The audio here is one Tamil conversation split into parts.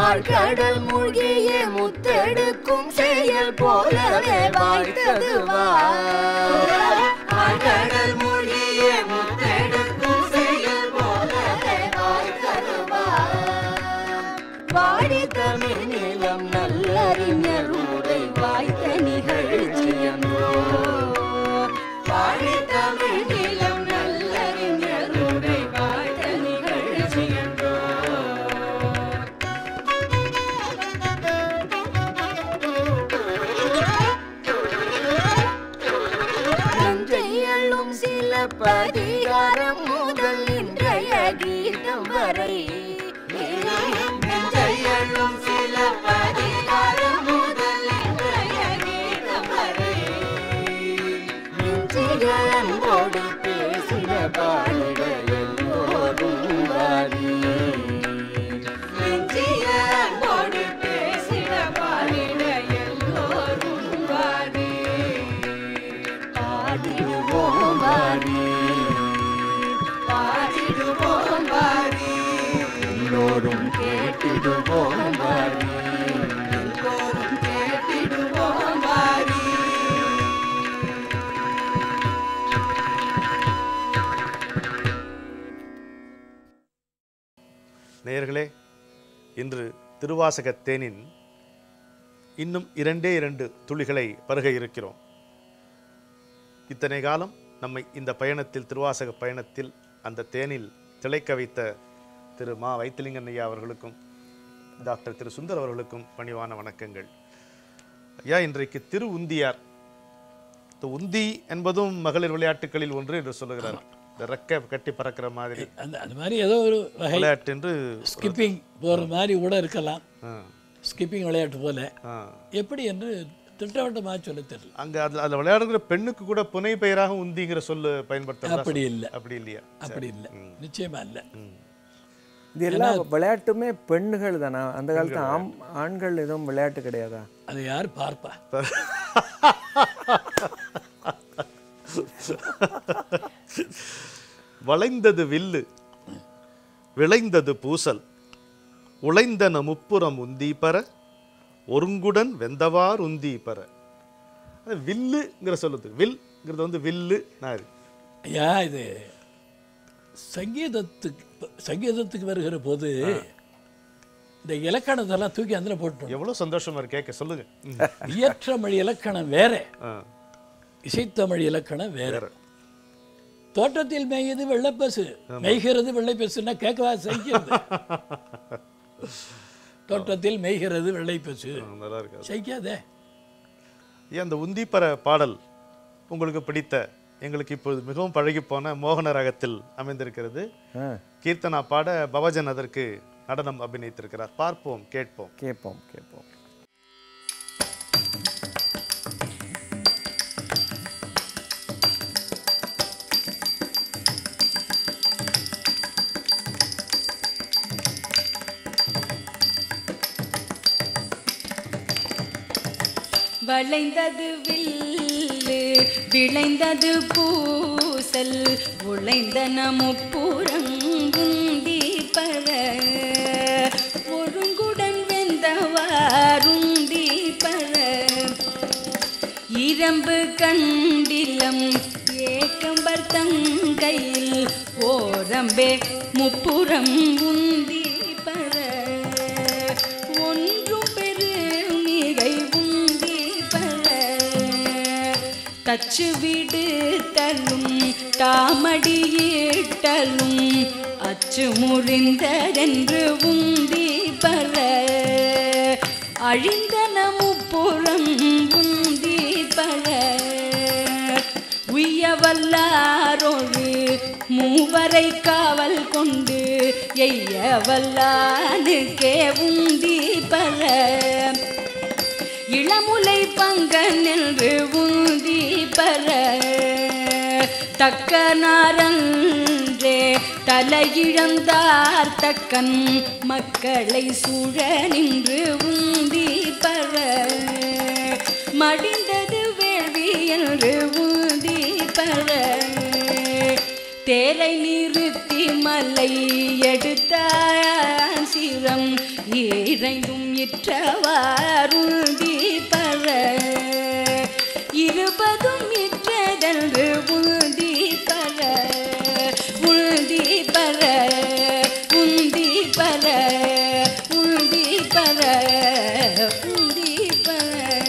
ஆழ்கடல் மூழ்கிய முத்தெடுக்கும் செயல் போலவே வாய்த்தது ஆழ்கடல் மூழ்கிய முத்தெடுக்கும் செயல் போலவே வாய்த்தது வாடி தமிழ் நிலம் நல்லறிஞர் உரை வாய்த்த நிகழ்ச்சியன்றோ வாடி தமிழ் நிலம் நல்லறிஞர் உரை வாய்த்த நிகழ்ச்சியன்றோ நஞ்சையள்ளும் சில பதிகாரம் முதல் இன்றைய கீதம் வரை நஞ்சையள்ளும் சில பதிகாரம் முதல் இன்றைய கீதம் வரை நெஞ்சிகளோடு பேசின பாடிட எல்லோரும் வாரி நெஞ்சிகளோடு பேசின பாடிட எல்லோரும் வாரி பாடிடுவோம் வாரி பாடிடுவோம் வாரி எல்லோரும் கேட்டிடுவோம் வாரி எல்லோரும் கேட்டிடுவோம் வாரி நேயர்களே இன்று திருவாசகத் தேனின் இன்னும் இரண்டே இரண்டு துளிகளை பருக இருக்கிறோம் இத்தனை காலம் நம்மை இந்த பயணத்தில் திருவாசக பயணத்தில் அந்த தேனில் திளைக்க வைத்த திரு மா வைத்திலிங்கன் ஐயா அவர்களுக்கும் டாக்டர் திரு சுந்தர் அவர்களுக்கும் பணிவான வணக்கங்கள் ஐயா இன்றைக்கு திரு உந்தியார் இந்த உந்தி என்பதும் மகளிர் விளையாட்டுகளில் ஒன்று என்று சொல்லுகிறார் இந்த ரெக்கை கட்டி பறக்கிற மாதிரி அந்த அந்த மாதிரி ஏதோ ஒரு வகை விளையாட்டு என்று ஸ்கிப்பிங் போகிற மாதிரி கூட இருக்கலாம் ஆ, ஸ்கிப்பிங் விளையாட்டு போல ஆ. எப்படி என்று திட்டவட்டமாக சொல்ல தெரியல அங்க அதுல அதுல விளையாடுகிற பெண்ணுக்கு கூட புனை பெயராக உந்திங்கிற சொல்லு பயன்படுத்த அப்படி இல்லை அப்படி இல்லையா அப்படி இல்லை நிச்சயமா இல்லை இது எல்லா விளையாட்டுமே பெண்கள் தானா அந்த காலத்து ஆம் ஆண்கள் எதுவும் விளையாட்டு கிடையாதா அதை யார் பார்ப்பா வளைந்தது வில்லு விளைந்தது பூசல் உழைந்தன முப்புறம் உந்தி பர ஒருங்குடன் வெந்தவார் உந்தி பர அது வில்லுங்கிற சொல்லுது வில்ங்கிறது வந்து வில்லு நாரு ஐயா இது சங்கீதத்துக்கு சங்கீதத்துக்கு வருகிற போது இந்த இலக்கணத்தெல்லாம் தூக்கி அதில் போட்டோம் எவ்வளவு சந்தோஷமா இருக்கு கேட்க சொல்லுங்க ம். இயற்றமிழ் இலக்கணம் வேற ஆ, இசைத்தமிழ் இலக்கணம் வேற தோட்டத்தில் மேய்யது வெள்ளைப்பசு மேய்கிறது வெள்ளைப்பசுன்னா கேட்கவா சைக்கிறது தோட்டத்தில் மேய்கிறது வெள்ளைப்பசு நல்லா இருக்கு சைக்காதே ஏன் அந்த உந்திப்பற பாடல் உங்களுக்கு பிடித்த எங்களுக்கு இப்பொழுது மிகவும் பழகிப்போன மோகன ராகத்தில் அமைந்திருக்கிறது ஆ கீர்த்தனா பாட பவஜன் அதற்கு நடனம் அபிநயித்திருக்கிறார் பார்ப்போம் கேட்போம் கேட்போம் கேட்போம் வளைந்தது வில்லு விளைந்தது பூசல் உழைந்தன முப்புறங்குந்தி பர ஒருங்குடன் வெந்தவாருந்தி பர இரம்பு கண்டிலம் ஏக்கம்பர் தங்கையில் ஓரம்பே முப்புறம் உந்தி பர ஒன்று பெருமிகை உந்தி பர தச்சு விடுத்தலும் தாமடியிட்டலும் அச்சு முறிந்ததென்று உந்தி பர அழிந்தன முப்புறம் உந்தி பர உய்யவல்லாரோடு மூவரை காவல் கொண்டு எய்யவல்லானுக்கே உந்தி பல இளமுலை பங்க நின்று உந்தி பல தக்க நாரன்றே தலையிழந்தார் தக்கன் மக்களை சூழ நின்று உந்தி பர மடிந்தது வேள்வி என்று ஊதி பர தேரை நிறுத்தி மலை எடுத்த சிரம் இறைந்தும் இற்றவாருந்தி பர இருபதும் இற்றதென்று உந்தி பர உந்தி பர உந்தி பர உந்தி பர உந்தி பர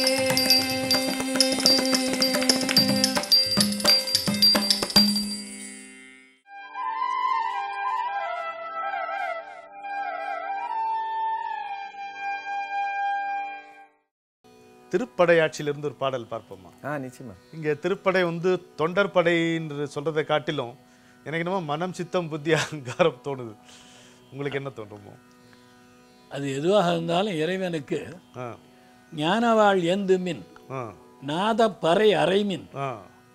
திருப்படையாட்சியிலிருந்து ஒரு பாடல் பார்ப்போமா ஆ நிச்சயமா இங்கே திருப்படை வந்து தொண்டர் படை என்று சொல்றதை காட்டிலும் எனக்கு என்னமோ மனம் சித்தம் புத்தி அகங்காரம் தோணுது உங்களுக்கு என்ன தோன்றுமோ அது எதுவாக இருந்தாலும் இறைவனுக்கு ஆ ஞானவாள் ஏந்துமின் ஆ நாத பறை அறைமின் ஆ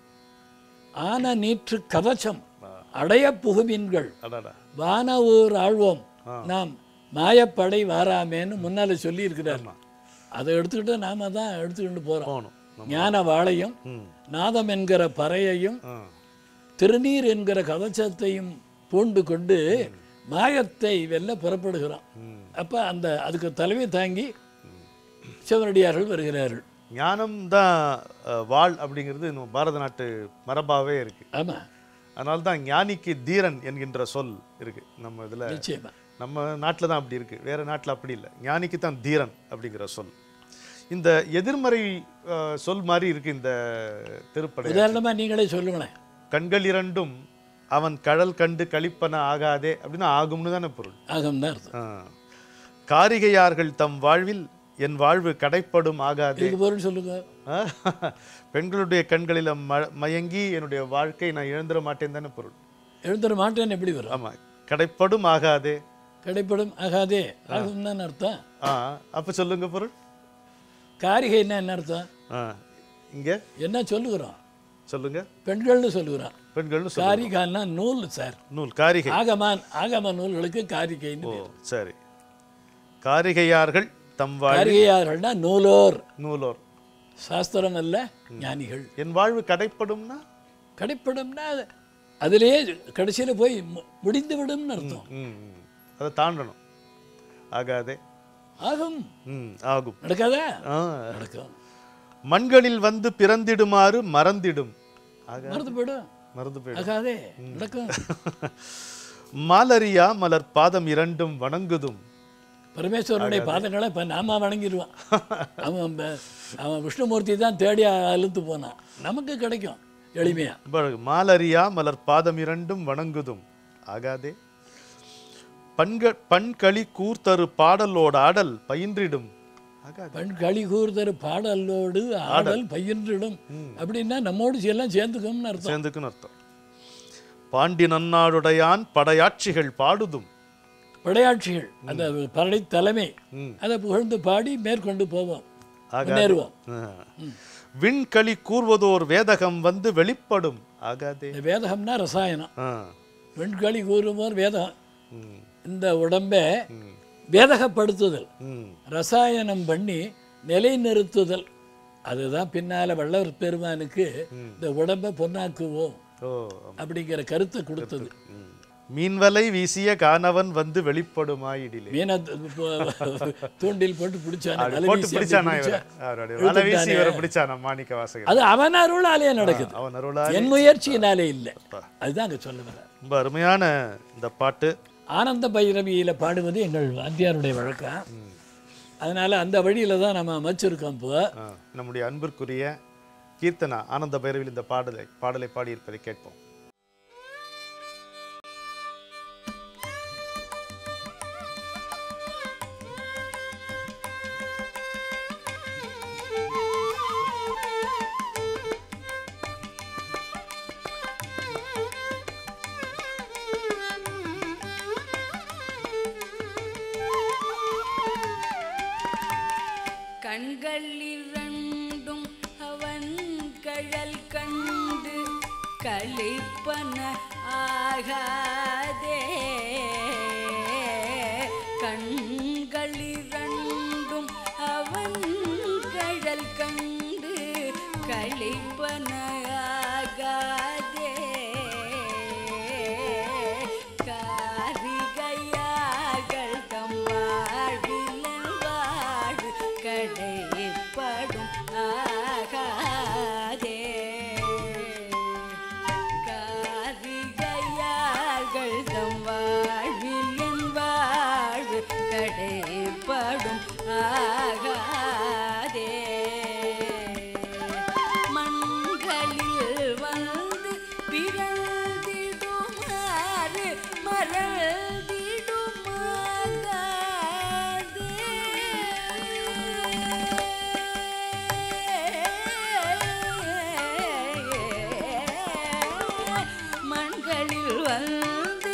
ஆன நீற்று கவச்சம் அடைய புகுமின்கள் அடாடா வான ஊர் ஆழ்வோம் நாம் மாயப்படை வாராமேன்னு முன்னால சொல்லி இருக்கிறார் அதை எடுத்துக்கிட்டு நாம தான் எடுத்துக்கிட்டு போறோம் போகணும் ஞான வாளையும் ம் நாதம் என்கிற பறையையும் ஆ திருநீர் என்கிற கவச்சத்தையும் பூண்டு கொண்டு மாயத்தை வெல்ல புறப்படுகிறோம் அப்ப அந்த அதுக்கு தலைமை தாங்கி சிவனடியார்கள் வருகிறார்கள் ஞானம் தான் வாழ் அப்படிங்கிறது நம்ம பாரத நாட்டு மரபாவே இருக்கு ஆமா அதனால தான் ஞானிக்கு தீரன் என்கின்ற சொல் இருக்கு நம்ம இதுல நிச்சயமா நம்ம நாட்டில் தான் அப்படி இருக்கு வேற நாட்டில் அப்படி இல்லை ஞானிக்கு தான் தீரன் அப்படிங்கிற சொல் இந்த எதிர்மறை அஹ், சொல் மாதிரி இருக்கு இந்த திருப்படை உதாரணமா நீங்களே சொல்லுங்களேன் கண்கள் இரண்டும் அவன் கடல் கண்டு கழிப்பன ஆகாதே அப்படின்னா ஆகும்னு தானே பொருள் ஆகம் தான் அர்த்தம் ஆ. காரிகையார்கள் தம் வாழ்வில் என் வாழ்வு கடைப்படும் ஆகாதே இதுக்கு பொருள் சொல்லுங்க ஆ? பெண்களுடைய கண்களில் ம- மயங்கி என்னுடைய வாழ்க்கை நான் இழந்துட மாட்டேன் தானே பொருள் எழுந்துட மாட்டேன்னு எப்படி வரும் ஆமா கடைப்படும் ஆகாதே கிடைப்படும் ஆகாதே ஆகும் தான் அர்த்தம் ஆ அப்ப சொல்லுங்க பொருள் காரிகைன்னா என்ன அர்த்தம் ஆ இங்க என்ன சொல்லுகிறோம் சொல்லுங்க பெண்கள்னு சொல்லுகிறோம் பெண்கள்னு சொல்லுங்க காரிகான்னா நூல் சார் நூல் காரிகை ஆகமான் ஆகம நூல்களுக்கு காரிகைன்னு ஓ பேர். சரி காரிகையார்கள் தம் வாழ் காரிகையார்கள்னா நூலோர் நூலோர் சாஸ்திரம் அல்ல ஞானிகள் என் வாழ்வு கடைப்படும்னா கடைப்படும்னா அது- அதிலேயே கடைசியில போய் மு- முடிந்து விடும்னு அர்த்தம் ம் ம். அதை தாண்டணும் ஆகாதே ஆகும் ம் ஆகும் நடக்காதா ஆ நடக்கும் மண்களில் வந்து பிறந்திடுமாறு மறந்திடும் ஆகா மறந்து போயிடும் மறந்து போயிடும் ஆகாதே நடக்கும் மாலரியா மலர் பாதம் இரண்டும் வணங்குதும் பரமேஸ்வரனுடைய பாதங்களை இப்ப நாம வணங்கிடுவான் அவன் ப- அவன் விஷ்ணுமூர்த்தி தான் தேடி அழுத்து போனான் நமக்கு கிடைக்கும் எளிமையா ப- மாலரியா மலர் பாதம் இரண்டும் வணங்குதும் ஆகாதே பண்க பண்களி கூர்த்தரு பாடலோட ஆடல் பயின்றிடும் ஆகாது பெண் களி கூர்தரு பாடலோடு ஆடல் பயின்றிடும் அப்படின்னா நம்மோடு எல்லாம் சேர்ந்துக்கும்னு அர்த்தம் சேர்ந்துக்குன்னு அர்த்தம் பாண்டி நன்னாடுடையான் படையாட்சிகள் பாடுதும் படையாட்சிகள் அந்த படை தலைமை ம். அதை புகழ்ந்து பாடி மேற்கொண்டு போவோம் ஆகாது. முன்னேறுவோம் ஆ. விண்களி கூர்வதோர் வேதகம் வந்து வெளிப்படும் ஆகாதே இந்த வேதகம்னா ரசாயனம் ஆ. வெண்களி கூறுவோர் வேதம் ம். இந்த உடம்பை ம். வேதகப்படுத்துதல் ம். ரசாயனம் பண்ணி நிலைநிறுத்துதல் அதுதான் பின்னால வள்ளவர் பெருமானுக்கு இந்த உடம்பை பொன்னாக்குவோம் ஓ அப்படிங்கிற கருத்தை கொடுத்தது ம். மீன்வலை வீசிய கானவன் வந்து வெளிப்படுமாயிடிலே மீனை து- போ- தூண்டில் போட்டு பிடிச்சானே, அப்படி வலை போட்டு வீசி அப்படி பிடிச்சானா இவரை பிடிச்சா. அவருடைய வலை வீசி இழுத்துட்டானே. இவரை பிடிச்சானா மாணிக்க வாசகர் அது அவன் அருளாலே நடக்குது அவன் அருளா என் முயற்சியினாலே இல்லை அதுதான் அங்க சொல்ல வர ரொம்ப அருமையான இந்த பாட்டு ஆனந்த பைரவியில பாடுவது எங்கள் வாத்தியாருடைய வழக்கம் அதனால அந்த வழியில தான் நம்ம அமைச்சிருக்கோம் இப்போ ஆ, நம்முடைய அன்பிற்குரிய கீர்த்தனா ஆனந்த பைரவில் இந்த பாடலை பாடலை பாடியிருப்பதை கேட்போம் கண்கள் இரண்டும் அவன் கழல் கண்டு கழிப்பன ஆகாதே கண்கள் இரண்டும் அவன் கழல் கண்டு கழிப்பன ஆகாதே காரிகையார்கள் தம் வாழ்வு மண்களில் வந்து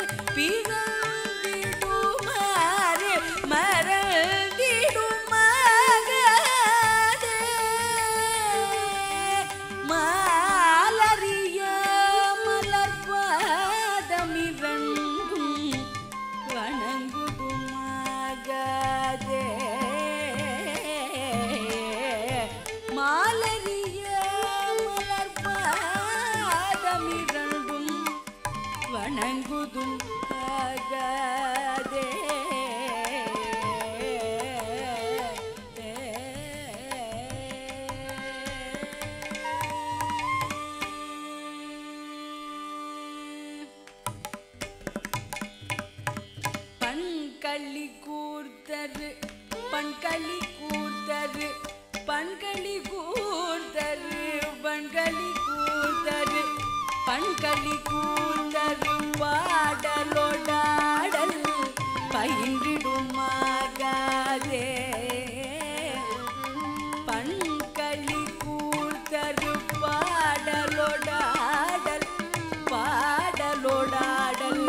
பிறந்திடுமாறு மறந்திடுமாகாதே மாலறிய மலர்பாதமிரண்டும் வணங்குதுமாகாதே மாலறிய மலர்பாதமிரண்டும் வணங்குதும் ஆகாதே பண்களி கூர்த்தரு பண்களி கூர்த்தரு பண்களி கூர்த்தரு பண்களி கூர்த்தரு பண்களி கூர்த்தரு பாடலோடாடல் பயின்றிடுமாகாதே பண்களி கூர்த்தரு பாடலோடாடல் பாடலோடாடல்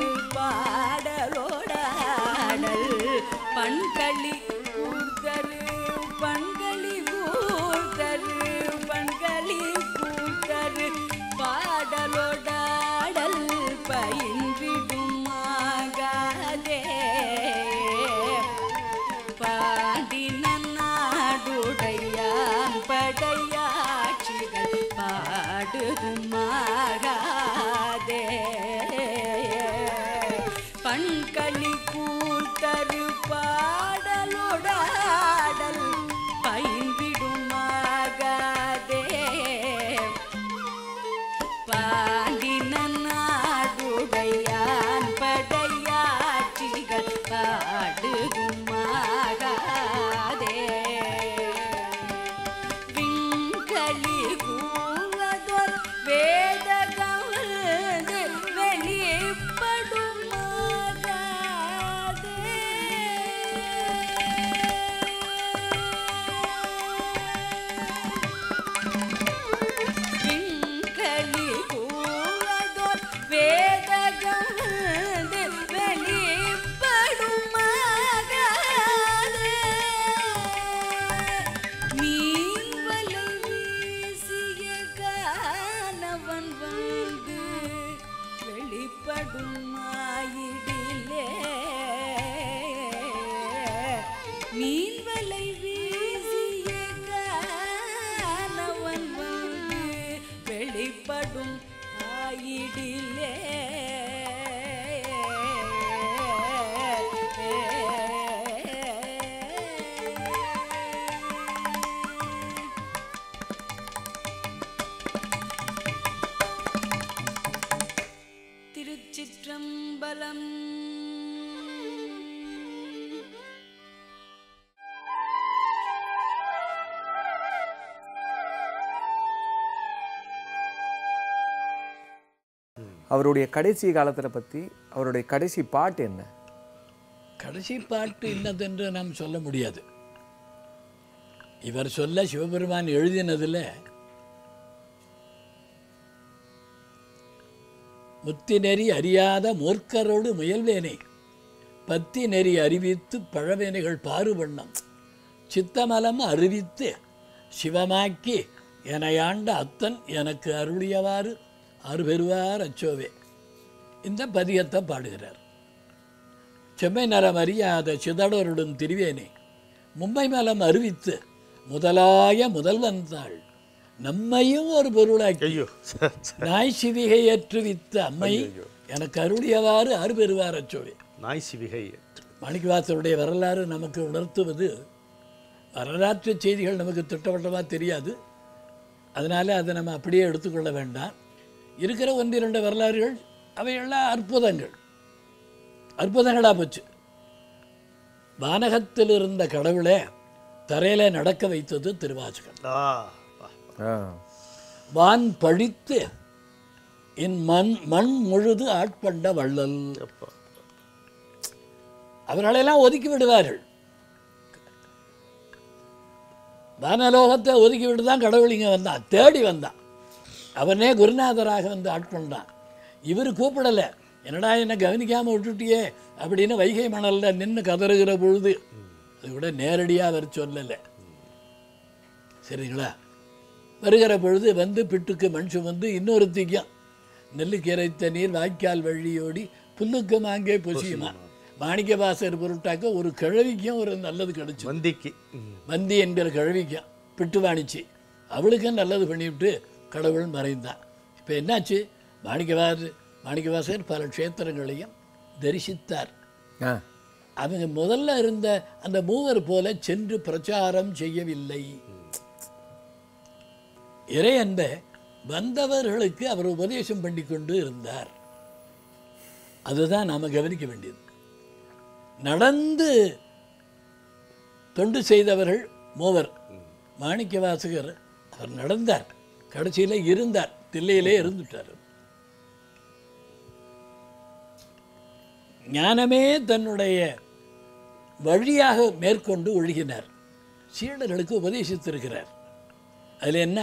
பாடலோடாடல் பண்களி கூர்த்தரு பண்களி கூர்த்தரு பண்களி கூர்த்தரு பாடலோடாடல் பயின்றிடுமாகாதே பாடின நாடுடையான் படையாட்சிகள் பாடுதுமாகாதே பண்களி கூத்தரு பாடலோடாடல் பயின்றிடுமாகாதே பாடின நாடுடையான் படையாட்சிகள் பாடுதுமாகாதே விண்களி கூவதொர் வேதகம் வெளிப்படுமாகாதே விண்களி கூவதொர் வேதகம் வெளிப்படுமாகாதே மீன் வலை வீசிய காணவன் வந்து வெளிப்படும் மாயிடிலே மீன் வலை வீசிய காணவன் வந்து வெளிப்படும் ஆயிடிலே திருச்சிற்றம்பலம் அவருடைய கடைசி காலத்தில் பற்றி அவருடைய கடைசி பாட்டு என்ன கடைசி பாட்டு இன்னதென்று நாம் சொல்ல முடியாது இவர் சொல்ல சிவபெருமான் எழுதினதில் முத்தி நெறி அறியாத மூர்க்கரோடு முயல்வேனே பத்தி நெறி அறிவித்து பழவேனைகள் பாறுவண்ணம் சித்தமலம் அறிவித்து சிவமாக்கி எனையாண்ட அத்தன் எனக்கு அருளியவாறு அருபெறுவார் அச்சோவே இந்த பதியத்தை பாடுகிறார் செம்மை நலம் அறியாத சிதடருடன் திரிவேனே மும்பை மலம் அறிவித்து முதலாய முதல்வன் தாள் நம்மையும் ஒரு பொருளாக்கி ஐயோ நாய் சிவிகை ஏற்றுவித்த அம்மை எனக்கு அருளியவாறு அருபெறுவார் அச்சோவே நாய் சிவிகை மாணிக்கவாசருடைய வரலாறு நமக்கு உணர்த்துவது வரலாற்று செய்திகள் நமக்கு திட்டவட்டமாக தெரியாது அதனால் அதை நம்ம அப்படியே எடுத்துக்கொள்ள வேண்டாம் இருக்கிற ஒன்றிரண்டு வரலாறுகள் அவையெல்லாம் அற்புதங்கள் அற்புதங்களாக போச்சு வானகத்தில் இருந்த கடவுளை தரையில் நடக்க வைத்தது திருவாசகம் ஆ வா. ஆ வான் பழித்து என் மண் மண் முழுது ஆட்கொண்ட வள்ளல் அப்பா. அவர்களெல்லாம் ஒதுக்கி விடுவார்கள் வானலோகத்தை ஒதுக்கி விட்டு தான் கடவுள் இங்கே வந்தான் தேடி வந்தான் அவனே குருநாதராக வந்து ஆட்கொண்டான் இவர் கூப்பிடலை என்னடா என்ன கவனிக்காமல் விட்டுட்டியே அப்படின்னு வைகை மணலில் நின்று கதறுகிற பொழுது அது கூட நேரடியாக அவர் சொல்லலை சரிங்களா வருகிற பொழுது வந்து பிட்டுக்கு மண் சுமந்து இன்னொருத்திக்கும் நெல்லுக்கு இறைத்த நீர் வாய்க்கால் வழியோடி புல்லுக்கு மாங்கே பொசியுமா மாணிக்க வாசர் பொருட்டாக்க ஒரு கிழவிக்கும் ஒரு நல்லது கிடைச்சு வந்திக்கு ம். வந்தி என்கிற கிழவிக்கும் பிட்டு வாணிச்சு அவளுக்கும் நல்லது பண்ணிவிட்டு கடவுள் மறைந்தான் இப்போ என்னாச்சு மாணிக்கவாசர் மாணிக்கவாசர் பல க்ஷேத்திரங்களையும் தரிசித்தார் ஆ அவங்க முதல்ல இருந்த அந்த மூவர் போல சென்று பிரச்சாரம் செய்யவில்லை இறை அன்ப வந்தவர்களுக்கு அவர் உபதேசம் பண்ணி கொண்டு இருந்தார் அதுதான் நாம் கவனிக்க வேண்டியது நடந்து தொண்டு செய்தவர்கள் மூவர் மாணிக்க வாசகர் அவர் நடந்தார் கடைசியில் இருந்தார் தில்லையிலே இருந்துட்டார் ஞானமே தன்னுடைய வழியாக மேற்கொண்டு ஒழுகினார் சீடர்களுக்கு உபதேசித்திருக்கிறார் அதில் என்ன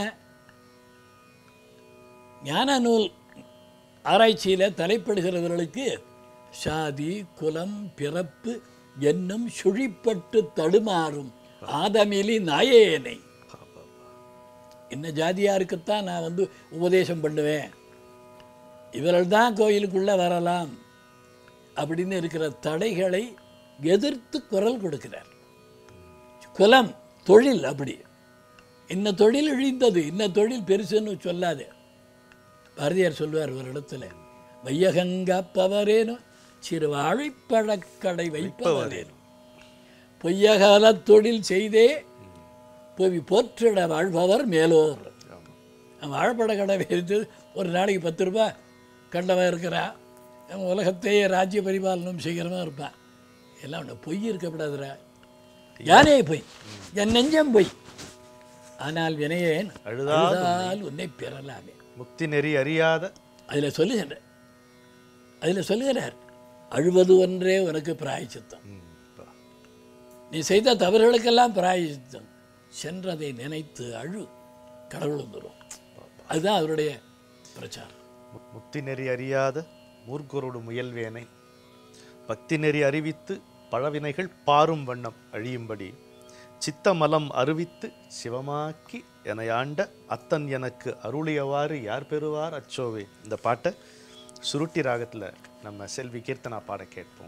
ஞான நூல் ஆராய்ச்சியில் தலைப்படுகிறவர்களுக்கு சாதி குலம் பிறப்பு என்னும் சுழிப்பட்டு தடுமாறும் ஆதமிலி நாயேனை என்ன ஜாதியாருக்குத்தான் நான் வந்து உபதேசம் பண்ணுவேன் இவர்கள் தான் கோயிலுக்குள்ளே வரலாம் அப்படின்னு இருக்கிற தடைகளை எதிர்த்து குரல் கொடுக்கிறார் குலம் தொழில் அப்படி இன்ன தொழில் இழிந்தது இன்ன தொழில் பெருசுன்னு சொல்லாது பாரதியார் சொல்லுவார் ஒரு இடத்துல வையகங்காப்பவரேனும் சிறு வாழைப்பழக்கடை வைப்பவரேனும் பொய்யகால தொழில் செய்தே புவி போற்றிட வாழ்பவர் மேலோர் அவன் வாழைப்பழ கடை வைத்து ஒரு நாளைக்கு பத்து ரூபாய் கண்டவன் இருக்கிறான் அவன் உலகத்தையே ராஜ்ய பரிபாலனம் செய்கிறவன் இருப்பான் எல்லாம் ஒன்று பொய் இருக்கக்கூடாதுடா யானே பொய் என் நெஞ்சம் பொய் ஆனால் வினையேன் அழுதால் அழுதால் உன்னை பெறலாமே முக்தி நெறி அறியாத அதில் சொல்லுகின்ற அதில் சொல்லுகிறார் அழுவது ஒன்றே உனக்கு பிராயச்சித்தம் ம், பா. நீ செய்த தவறுகளுக்கெல்லாம் பிராயச்சித்தம் சென்றதை நினைத்து அழு கடவுள் வந்துடும் அதுதான் அவருடைய பிரச்சாரம் மு- முக்தி நெறி அறியாத மூர்க்கரோடு முயல்வேனை பக்தி நெறி அறிவித்து பழவினைகள் பாரும் வண்ணம் அழியும்படி சித்தமலம் அறிவித்து சிவமாக்கி எனையாண்ட அத்தன் எனக்கு அருளியவாறு யார் பெறுவார் அச்சோவே இந்த பாட்டை சுருட்டி ராகத்தில் நம்ம செல்வி கீர்த்தனா பாட கேட்போம்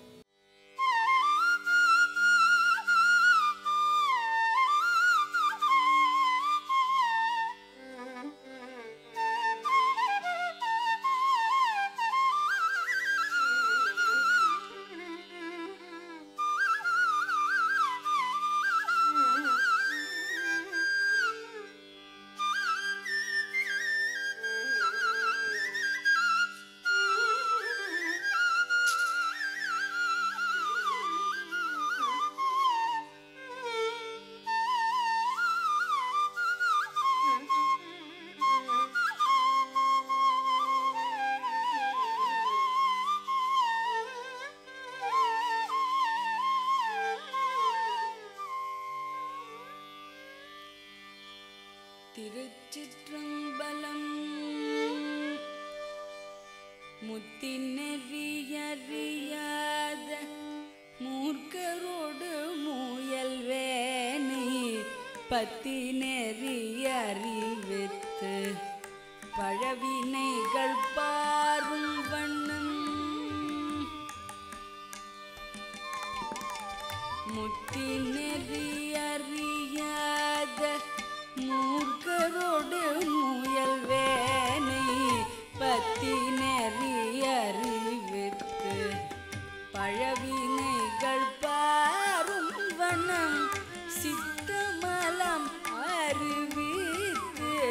திருச்சிற்றம்பலம் முத்தி நெறியறியாத மூர்க்கரோடு முயல்வேனை பத்தி நெறி அறிவித்து பழவினைகள் பாரும் வண்ணம் முத்தி நெறி அறியாத மூர்க்கரோடு முயல்வேனை பத்தி நெறி அறிவித்து பழவினைகள் பாரும் வண்ணம் சித்தமலம் அறிவித்து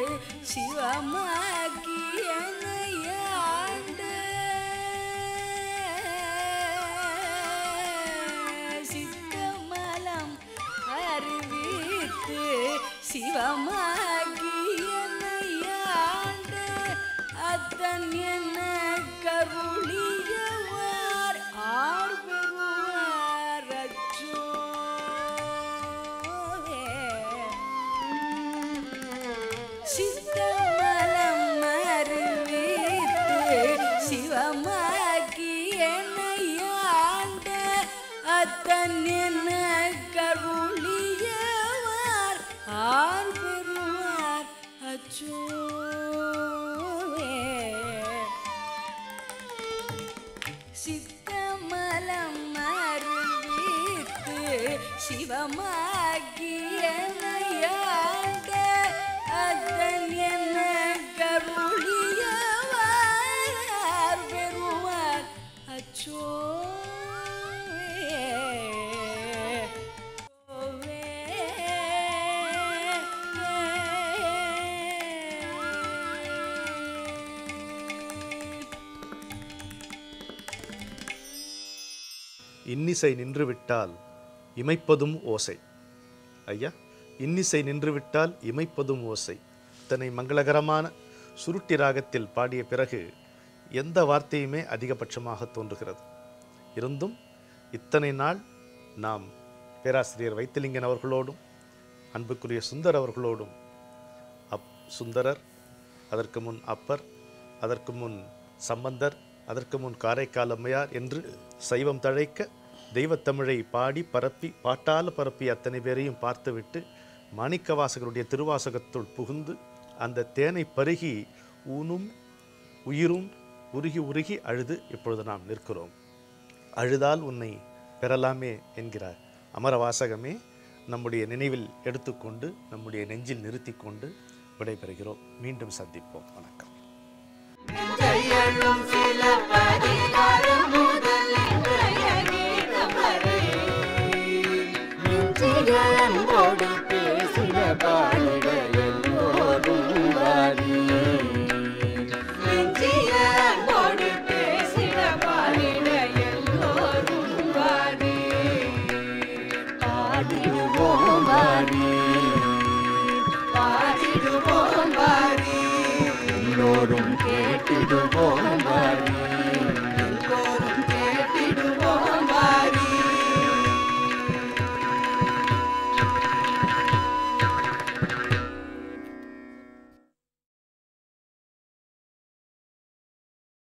சிவமாக்கியனையாண்ட சித்தமலம் அறிவித்து சிவமாகியனையாண்ட அத்தன் என்ன கருளியவார் ஆர் பெறுவார் அத்தன் என்ன கருளியவார் ஆர் பெறுவார் அச்சோவே சித்தமலம் மருவித்து சிவமாகியனையாண்ட அதன் என்ன கருளியவார் பெறுவார் அச்சோவே இன்னிசை நின்றுவிட்டால் இமைப்பதும் ஓசை ஐயா இன்னிசை நின்றுவிட்டால் இமைப்பதும் ஓசை இத்தனை மங்களகரமான சுருட்டி ராகத்தில் பாடிய பிறகு எந்த வார்த்தையுமே அதிகபட்சமாக தோன்றுகிறது இருந்தும் இத்தனை நாள் நாம் பேராசிரியர் வைத்திலிங்கன் அவர்களோடும் அன்புக்குரிய சுந்தர் அவர்களோடும் அப் சுந்தரர் அதற்கு முன் அப்பர் அதற்கு முன் சம்பந்தர் அதற்கு முன் காரைக்கால் அம்மையார் என்று சைவம் தழைக்க தெய்வத்தமிழை பாடி பரப்பி பாட்டால பரப்பி அத்தனை பேரையும் பார்த்துவிட்டு மாணிக்கவாசகருடைய திருவாசகத்துள் புகுந்து அந்த தேனை பருகி ஊனும் உயிரும் உருகி உருகி அழுது இப்பொழுது நாம் நிற்கிறோம் அழுதால் உன்னை பெறலாமே என்கிறார் அமரவாசகமே நம்முடைய நினைவில் எடுத்துக்கொண்டு நம்முடைய நெஞ்சில் நிறுத்தி கொண்டு விடைபெறுகிறோம் மீண்டும் சந்திப்போம் வணக்கம் கையெழும் சில பதிகாரம் முதல் இன்றைய கீதம் வரை நெஞ்சில் அன்போடு பேசின பாடல்